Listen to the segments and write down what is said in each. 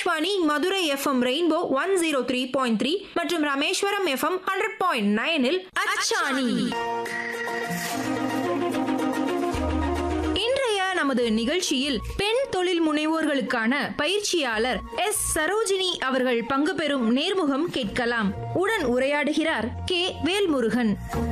Akashvani Madurai FM Rainbow one zero three point three மற்றும் Rameswaram FM hundred point நைனில் அச்சாணி இன்றைய நமது நிகழ்ச்சியில் பெண் தொழில் முனைவோர்களுக்கான பயிற்சியாளர் எஸ் சரோஜினி அவர்கள் பங்கு பெறும் நேர்முகம் கேட்கலாம் உடன் உரையாடுகிறார் கே வேல்முருகன்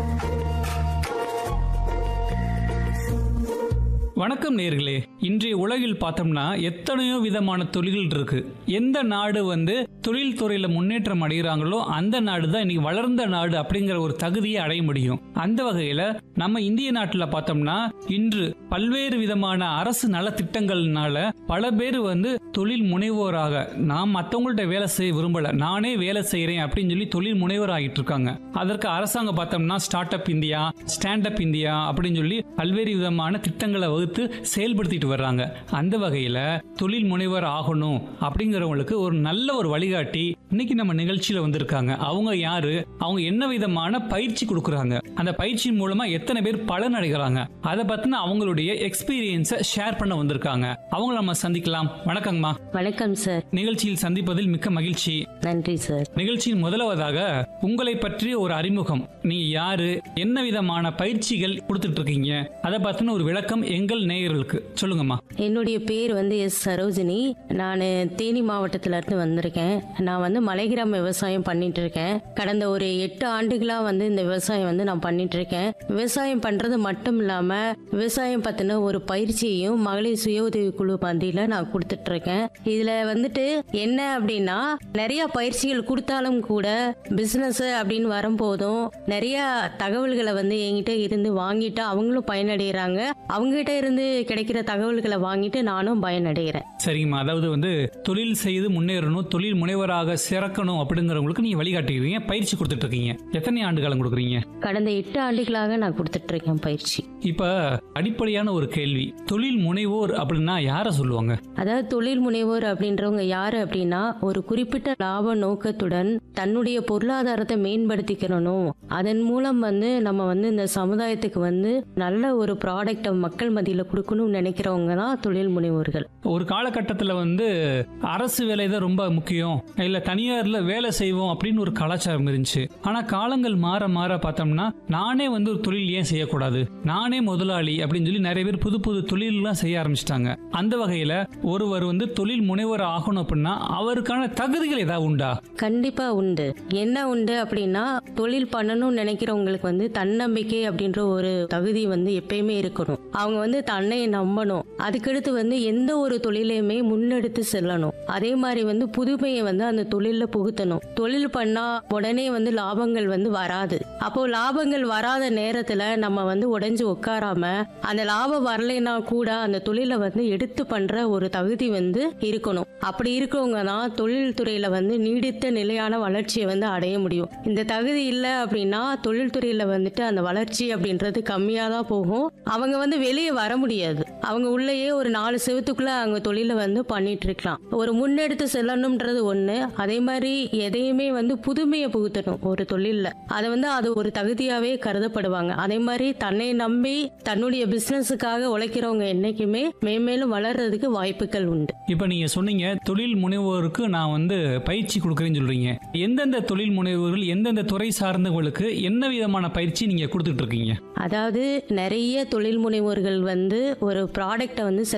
வணக்கம் நேர்களே இன்றைய உலகில் பார்த்தோம்னா எத்தனையோ விதமான தொழில்கள் இருக்கு எந்த நாடு வந்து தொழில் துறையில முன்னேற்றம் அடைகிறாங்களோ அந்த நாடு தான் இன்னைக்கு வளர்ந்த நாடு அப்படிங்கிற ஒரு தகுதியை அடைய முடியும் அந்த வகையில நம்ம இந்திய நாட்டில் பார்த்தோம்னா இன்று பல்வேறு விதமான அரசு நலத்திட்டங்கள்னால பல பேர் வந்து தொழில் முனைவோராக நான் மற்றவங்கள்ட்ட வேலை செய்ய விரும்பல நானே வேலை செய்யறேன் அப்படின்னு சொல்லி தொழில் முனைவர் ஆகிட்டு இருக்காங்க அதற்கு அரசாங்கம் பார்த்தோம்னா start up India stand up India அப்படின்னு சொல்லி பல்வேறு விதமான திட்டங்களை வகுத்து செயல்படுத்திட்டு வர்றாங்க அந்த வகையில தொழில் முனைவர் ஆகணும் அப்படிங்கிறவங்களுக்கு ஒரு நல்ல ஒரு வழிகாட்டி இன்னைக்கு நம்ம நிகழ்ச்சியில வந்திருக்காங்க அவங்க யாரு அவங்க என்ன விதமான பயிற்சி கொடுக்குறாங்க அந்த பயிற்சியின் மூலமா எத்தனை பேர் பலன் அடைகிறாங்க அதை பத்தின அவங்களுடைய எக்ஸ்பீரியன்ஸை ஷேர் பண்ண வந்திருக்காங்க அவங்கள நம்ம சந்திக்கலாம் வணக்கங்கம்மா வணக்கம் சார் நிகழ்ச்சியில் சந்திப்பதில் மிக்க மகிழ்ச்சி நன்றி சார் நிகழ்ச்சியின் முதலாவதாக உங்களை பற்றிய ஒரு அறிமுகம் நீங்க யாரு என்ன விதமான பயிற்சிகள் கொடுத்துட்டு இருக்கீங்க அதை பத்தின ஒரு விளக்கம் எங்கள் நேயர்களுக்கு சொல்லுங்கம்மா என்னுடைய பேர் வந்து எஸ் சரோஜினி நான் தேனி மாவட்டத்துல இருந்து வந்திருக்கேன் நான் வந்து மலைகிராம விவசாயம் பண்ணிட்டு இருக்கேன் கடந்த ஒரு எட்டு ஆண்டுகளா வந்து இந்த விவசாயம் வந்து நான் பண்ணிட்டு இருக்கேன் விவசாயம் பண்றது மட்டும் இல்லாம விவசாயம் பத்தின ஒரு பயிற்சியையும் மகளிர் சுய உதவி குழு மத்தியில நான் கொடுத்துட்டு இருக்கேன் இதுல வந்துட்டு என்ன அப்படின்னா நிறைய பயிற்சிகள் கொடுத்தாலும் கூட பிசினஸ் அப்படின்னு வரும்போதும் நிறைய தகவல்களை வந்து என்கிட்ட இருந்து வாங்கிட்டு அவங்களும் பயனடைகிறாங்க அவங்ககிட்ட இருந்து கிடைக்கிற தகவல்களை வாங்கிட்டு நானும் பயனடைகிறேன் சரிங்கம்மா அதாவது வந்து தொழில் செய்து முன்னேறணும் தொழில் முனைவராக சிறக்கணும் அப்படிங்கிறவங்களுக்கு நீங்க வழிகாட்டுகிறீங்க பயிற்சி கொடுத்துட்டு இருக்கீங்க எத்தனை ஆண்டு காலம் கொடுக்குறீங்க கடந்த எட்டு ஆண்டுகளாக நான் கொடுத்துட்டு இருக்கேன் பயிற்சி இப்ப அடிப்படையான ஒரு கேள்வி தொழில் முனைவோர் அப்படின்னா யார சொல்லுவாங்க அதாவது தொழில் முனைவோர் அப்படின்றவங்க யாரு அப்படின்னா ஒரு குறிப்பிட்ட லாப நோக்கத்துடன் தன்னுடைய பொருளாதாரத்தை மேம்படுத்திக்கிறணும் அதன் மூலம் வந்து நம்ம வந்து இந்த சமுதாயத்துக்கு வந்து நல்ல ஒரு ப்ராடக்டை மக்கள் மத்தியில கொடுக்கணும்னு நினைக்கிறவங்க தான் தொழில் முனைவோர்கள் ஒரு காலகட்டத்தில் வந்து அரசு வேலை தான் ரொம்ப முக்கியம் இல்லை தனியார்ல வேலை செய்வோம் அப்படின்னு ஒரு கலாச்சாரம் இருந்துச்சு ஆனால் காலங்கள் மாற மாற பார்த்தோம்னா நானே வந்து ஒரு தொழில் ஏன் செய்யக்கூடாது நானே முதலாளி அப்படின்னு சொல்லி நிறைய பேர் புது புது தொழிலெலாம் செய்ய ஆரம்பிச்சிட்டாங்க அந்த வகையில் ஒருவர் வந்து தொழில் முனைவர் ஆகணும் அப்படின்னா அவருக்கான தகுதிகள் ஏதாவது உண்டா கண்டிப்பா உண்டு என்ன உண்டு அப்படின்னா தொழில் பண்ணணும்னு நினைக்கிறவங்களுக்கு வந்து தன்னம்பிக்கை அப்படின்ற ஒரு தகுதி வந்து எப்பயுமே இருக்கணும் அவங்க வந்து தன்னை நம்பணும் அதுக்கடுத்து வந்து எந்த ஒரு தொழிலையுமே முன்னெடுத்து செல்லணும் அதே மாதிரி வந்து புதுமையை வந்து அந்த தொழில்ல புகுத்தணும் தொழில் பண்ணா உடனே வந்து லாபங்கள் வந்து வராது அப்போ லாபங்கள் வராத நேரத்துல நம்ம வந்து உடைஞ்சு உட்காராம அந்த லாபம் வரலைன்னா கூட அந்த தொழிலை வந்து எடுத்து பண்ற ஒரு தகுதி வந்து இருக்கணும் அப்படி இருக்கவங்க தான் தொழில் துறையில வந்து நீடித்த நிலையான வளர்ச்சியை வந்து அடைய முடியும் இந்த தகுதி இல்லை அப்படின்னா தொழில்துறையில வந்துட்டு அந்த வளர்ச்சி அப்படின்றது கம்மியாக தான் போகும் அவங்க வந்து வெளியே வர முடியாது அவங்க உள்ளேயே ஒரு நாலு செவத்துக்குள்ள அவங்க தொழிலை வந்து பண்ணிட்டு இருக்கலாம் ஒரு முன்னெடுத்து செல்லணும்ன்றது ஒண்ணு அதே மாதிரி எதையுமே வந்து புதுமையை புகுத்தணும் ஒரு தொழில்ல அதை வந்து அது ஒரு தகுதியாவே கருதப்படுவாங்க அதே மாதிரி தன்னை நம்பி தன்னுடைய பிசினஸுக்காக உழைக்கிறவங்க என்னைக்குமே மேம்மேலும் வளர்றதுக்கு வாய்ப்புகள் உண்டு இப்போ நீங்கள் சொன்னீங்க தொழில் முனைவோருக்கு நான் வந்து பயிற்சி கொடுக்குறேன்னு சொல்கிறீங்க எந்தெந்த தொழில் முனைவோர்கள் எந்தெந்த துறை சார்ந்தவங்களுக்கு என்ன விதமான பயிற்சி நீங்கள் கொடுத்துட்டு இருக்கீங்க அதாவது நிறைய தொழில் முனைவோர்கள் வந்து ஒரு ப்ராடக்டை வந்து